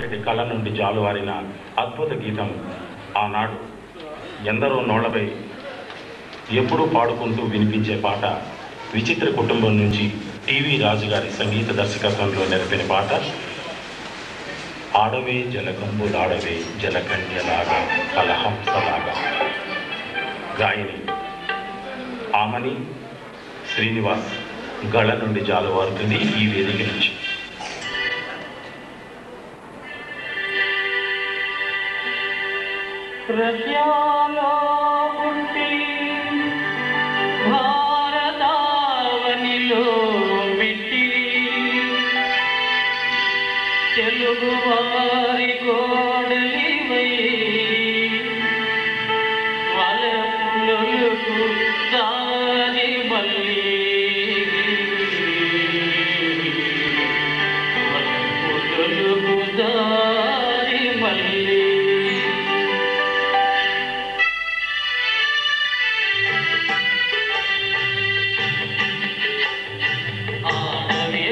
కృష్ణారెడ్డి కళ్ళ నుండి జాలువారిన అద్భుత గీతం ఆనాడు ఎందరో నోళ్లపై ఎప్పుడూ పాడుకుంటూ వినిపించే పాట విచిత్ర కుటుంబం నుంచి టీవీ రాజు గారి సంగీత దర్శకత్వంలో నెరపిన పాట ఆడవే జలకంబులాడవే జలకన్యలాగా కలహంసలాగా గాయని ఆమని శ్రీనివాస్ గళ నుండి జాలువారుతుంది ఈ వేదిక నుంచి రష్యాలో పుట్టి భారతావనిలో పెట్టి తెలుగు వారి కోడలివై వలపులకు దారి మళ్ళీ వలపులకు దారి మళ్ళీ ఆడవే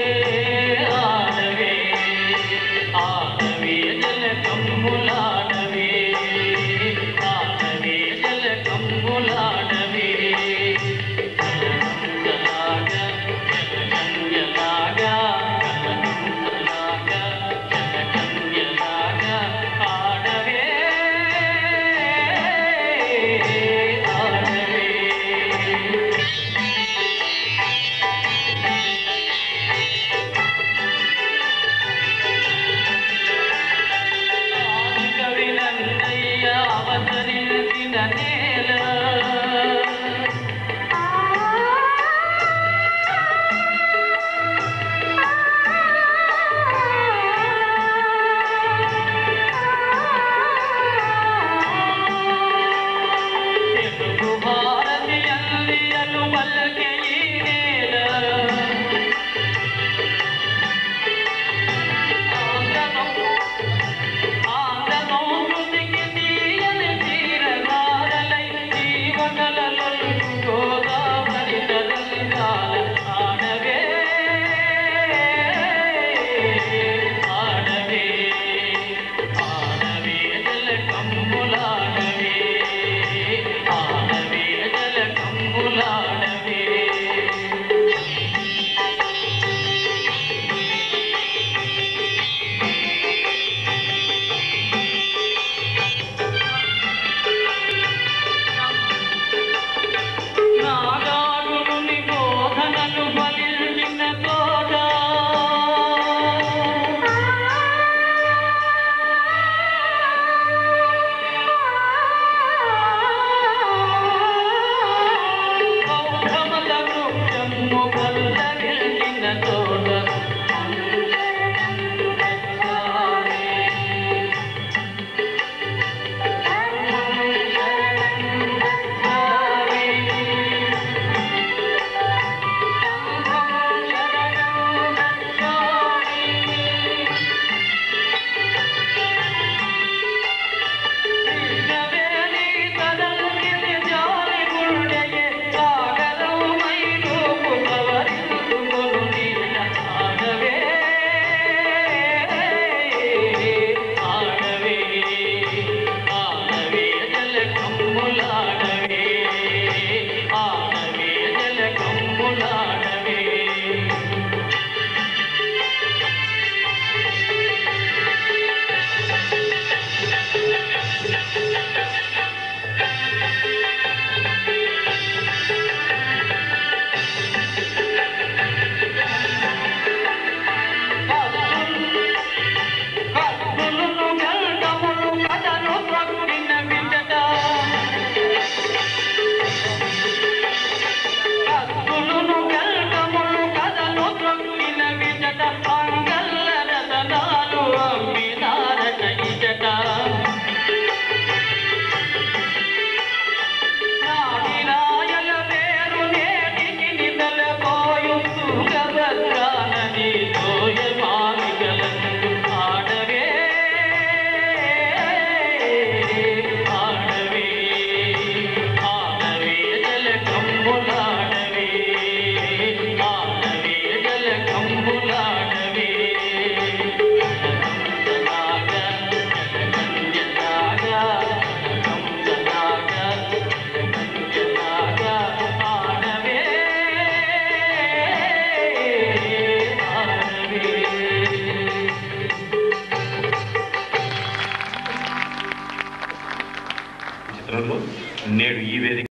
ఆడవే ఆడవే జల కమ్ములాడవే ఆడవే జల కమ్ములాడవే జలకంజలాగా జలకంజలాగా జలకంజలాగా జలకంజలాగా ఆడవే ఆడవే తరుణంలో నేడు ఈ వేదిక